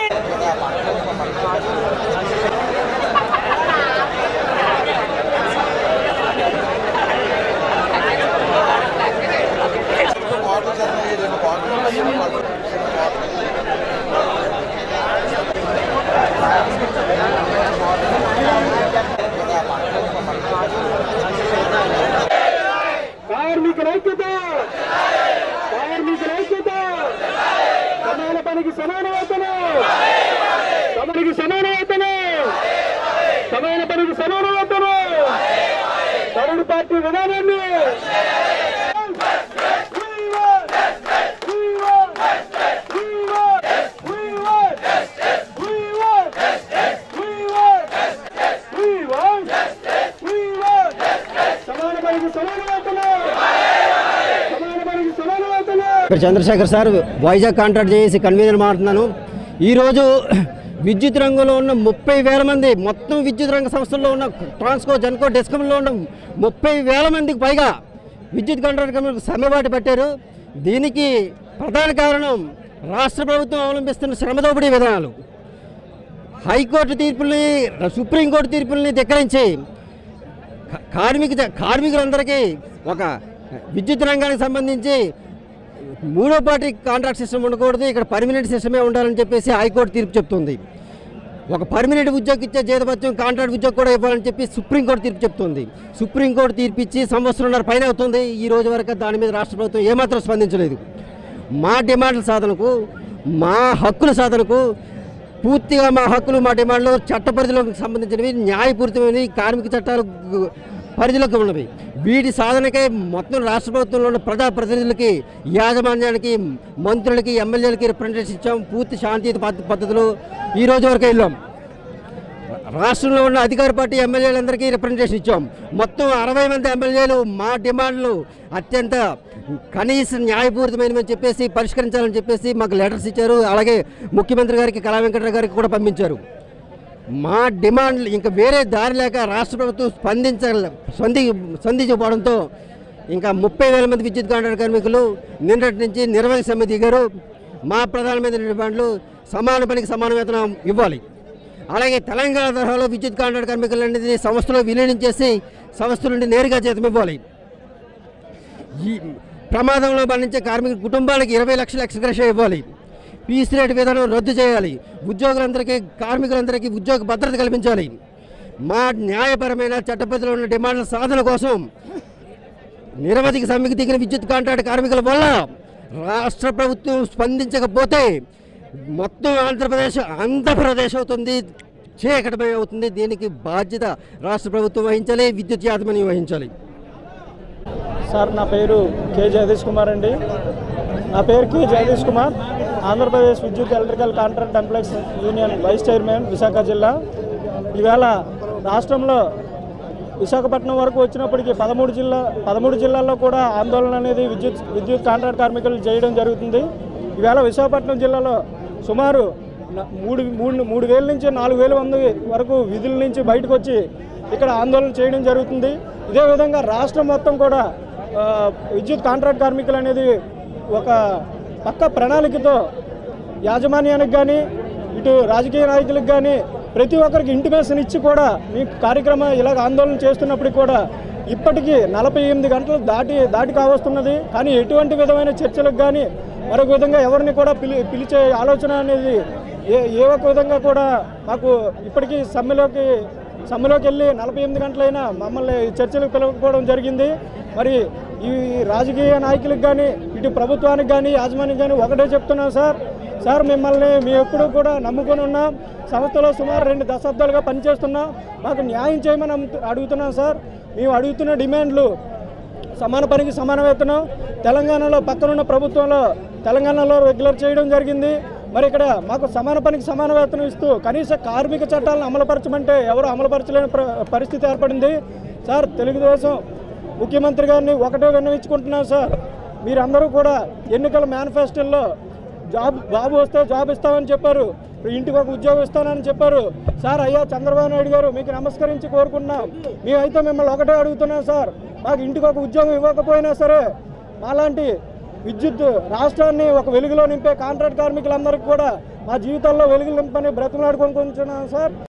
కార్మికుల ఐక్యత కార్మికుల ఐక్యత సమాన పనికి సమాన వేతనం సమనికి సమాన వేతనం సమాన పనికి సమాన వేతనం తరుణ్ పార్టీ విధానాన్ని We want! We want! We want! We want! We want! We want! We want! We want! సమాన పనికి సమాన వేతనం సమాన పనికి సమాన వేతనం ఇక్కడ చంద్రశేఖర్ సార్ వైజాగ్ కాంట్రాక్ట్ చేసి కన్వీనర్ మాట్లాడుతున్నాను ఈరోజు విద్యుత్ రంగంలో ఉన్న ముప్పై వేల మంది మొత్తం విద్యుత్ రంగ సంస్థల్లో ఉన్న ట్రాన్స్కో జన్కో డెస్కంలో ఉన్న ముప్పై వేల మందికి పైగా విద్యుత్ కాంట్రాక్ట్ కంపెనీలకు సమ్మెబాటు పెట్టారు దీనికి ప్రధాన కారణం రాష్ట్ర ప్రభుత్వం అవలంబిస్తున్న శ్రమదోపిడీ విధానాలు హైకోర్టు తీర్పుల్ని సుప్రీంకోర్టు తీర్పుల్ని ధిక్కరించి కా- కార్మిక కార్మికులందరికీ ఒక విద్యుత్ రంగానికి సంబంధించి మూడో పార్టీ కాంట్రాక్ట్ సిస్టమ్ ఉండకూడదు ఇక్కడ పర్మనెంట్ సిస్టమే ఉండాలని చెప్పేసి హైకోర్టు తీర్పు చెప్తుంది ఒక పర్మనెంట్ ఉద్యోగి ఇచ్చే జీతభత్యం కాంట్రాక్ట్ ఉద్యోగి కూడా ఇవ్వాలని చెప్పి సుప్రీంకోర్టు తీర్పు చెప్తుంది సుప్రీంకోర్టు తీర్పు ఇచ్చి సంవత్సరంన్నర పైన అవుతుంది ఈ రోజు వరకు దాని మీద రాష్ట్ర ప్రభుత్వం ఏమాత్రం స్పందించలేదు మా డిమాండ్ల సాధనకు మా హక్కుల సాధనకు పూర్తిగా మా హక్కులు మా డిమాండ్లు చట్ట పరిధిలోకి సంబంధించినవి న్యాయపూరితమైనవి కార్మిక చట్టాలు గు- పరిధిలోకి ఉన్నవి వీటి సాధనకే మొత్తం రాష్ట్ర ప్రభుత్వంలో ఉన్న ప్రజాప్రతినిధులకి యాజమాన్యానికి మంత్రులకి ఎమ్మెల్యేలకి రిప్రజెంటేషన్ ఇచ్చాం పూర్తి శాంతియుత పద్ధ- పద్ధతిలో ఈ రోజు వరకు వెళ్ళాం రాష్ట్రంలో ఉన్న అధికార పార్టీ ఎమ్మెల్యేలందరికీ రిప్రజెంటేషన్ ఇచ్చాం మొత్తం అరవై మంది ఎమ్మెల్యేలు మా డిమాండ్లు అత్యంత కనీస న్యాయపూరితమైనవని చెప్పేసి పరిష్కరించాలని చెప్పేసి మాకు లెటర్స్ ఇచ్చారు అలాగే ముఖ్యమంత్రి గారికి కళా వెంకటరావు గారికి కూడా పంపించారు మా డిమాండ్లు ఇంకా వేరే దారి లేక రాష్ట్ర ప్రభుత్వం స్పందించ స్పంది స్పందించకపోవడంతో ఇంకా ముప్పై వేల మంది విద్యుత్ కాంట్రాక్ట్ కార్మికులు నిన్నటి నుంచి నిర్వహణ సమితి దిగారు మా ప్రధానమైన డిమాండ్లు సమాన పనికి సమాన వేతనం ఇవ్వాలి అలాగే తెలంగాణ తరహాలో విద్యుత్ కాంట్రాక్ట్ కార్మికులు అనేది సంస్థలో విలీనం చేసి సంస్థ నుండి నేరుగా జీతం ఇవ్వాలి ఈ ప్రమాదంలో మరణించే కార్మిక కుటుంబాలకు ఇరవై లక్షల ఎక్స్గ్రెష ఇవ్వాలి పీస్ రేట్ విధానం రద్దు చేయాలి ఉద్యోగులందరికీ కార్మికులందరికీ ఉద్యోగ భద్రత కల్పించాలి మా న్యాయపరమైన చట్టబద్ధలో ఉన్న డిమాండ్ల సాధన కోసం నిరవధిక సమ్మెకు దిగిన విద్యుత్ కాంట్రాక్ట్ కార్మికుల వల్ల రాష్ట్ర ప్రభుత్వం స్పందించకపోతే మొత్తం ఆంధ్రప్రదేశ్ ఆంధ్రప్రదేశ్ అవుతుంది చీకటమై అవుతుంది దీనికి బాధ్యత రాష్ట్ర ప్రభుత్వం వహించాలి విద్యుత్ యాజమాన్యం వహించాలి సార్ నా పేరు కె జగదీష్ కుమార్ అండి నా పేరు కె జగదీష్ కుమార్ ఆంధ్రప్రదేశ్ విద్యుత్ electrical contract employees union vice chairman Visakha జిల్లా ఈవేళ రాష్ట్రంలో విశాఖపట్నం వరకు వచ్చినప్పటికీ పదమూడు జిల్లా పదమూడు జిల్లాల్లో కూడా ఆందోళన అనేది విద్యుత్ విద్యుత్ కాంట్రాక్ట్ కార్మికులు చేయడం జరుగుతుంది ఈవేళ విశాఖపట్నం జిల్లాలో సుమారు న- మూడు మూడు మూడు వేల నుంచి నాలుగు వేల మంది వరకు విధుల నుంచి బయటకు వచ్చి ఇక్కడ ఆందోళన చేయడం జరుగుతుంది ఇదే విధంగా రాష్ట్రం మొత్తం కూడా ఆ, విద్యుత్ కాంట్రాక్ట్ కార్మికులు అనేది ఒక పక్క ప్రణాళికతో యాజమాన్యానికి కానీ ఇటు రాజకీయ నాయకులకు కానీ ప్రతి ఒక్కరికి ఇంటిమేషన్ ఇచ్చి కూడా మీ కార్యక్రమం ఇలాగ ఆందోళన చేస్తున్నప్పటికీ కూడా ఇప్పటికీ నలభై ఎనిమిది గంటలు దాటి దాటి కావస్తున్నది కానీ ఎటువంటి విధమైన చర్చలకు కానీ మరొక విధంగా ఎవరిని కూడా పిలి పిలిచే ఆలోచన అనేది ఏ ఏ ఒక్క విధంగా కూడా మాకు ఇప్పటికీ సమ్మెలోకి సమ్మెలోకి వెళ్ళి నలభై ఎనిమిది గంటలైనా మమ్మల్ని చర్చలకు పిలవకపోవడం జరిగింది మరి ఈ రాజకీయ నాయకులకు కానీ ఇటు ప్రభుత్వానికి కానీ యాజమాన్యం కానీ ఒకటే చెప్తున్నాం సార్ సార్ మిమ్మల్ని మేము ఎప్పుడూ కూడా నమ్ముకొని ఉన్నాం సంస్థలో సుమారు రెండు దశాబ్దాలుగా పనిచేస్తున్నాం మాకు న్యాయం చేయమని అమ్ము- అడుగుతున్నాం సార్ మేము అడుగుతున్న డిమాండ్లు సమాన పనికి సమాన వేతనం తెలంగాణలో పక్కనున్న ప్రభుత్వంలో తెలంగాణలో రెగ్యులర్ చేయడం జరిగింది మరి ఇక్కడ మాకు సమాన పనికి సమాన వేతనం ఇస్తూ కనీస కార్మిక చట్టాలను అమలుపరచమంటే ఎవరు అమలుపరచలేని ప్ర- పరిస్థితి ఏర్పడింది సార్ తెలుగుదేశం ముఖ్యమంత్రి గారిని ఒకటే విన్నవించుకుంటున్నాం సార్ మీరందరూ కూడా ఎన్నికల మేనిఫెస్టోల్లో జాబ్ బాబు వస్తే జాబ్ ఇస్తామని చెప్పారు ఇంటికి ఒక ఉద్యోగం ఇస్తానని చెప్పారు సార్ అయ్యా చంద్రబాబు నాయుడు గారు మీకు నమస్కరించి కోరుకున్నాం మేమైతే మిమ్మల్ని ఒకటే అడుగుతున్నాం సార్ మాకు ఇంటికి ఒక ఉద్యోగం ఇవ్వకపోయినా సరే మాలాంటి విద్యుత్ రాష్ట్రాన్ని ఒక వెలుగులో నింపే కాంట్రాక్ట్ కార్మికులందరికీ కూడా మా జీవితాల్లో వెలుగులు నింపని బ్రతిమలాడుకొని కొంటున్నాం సార్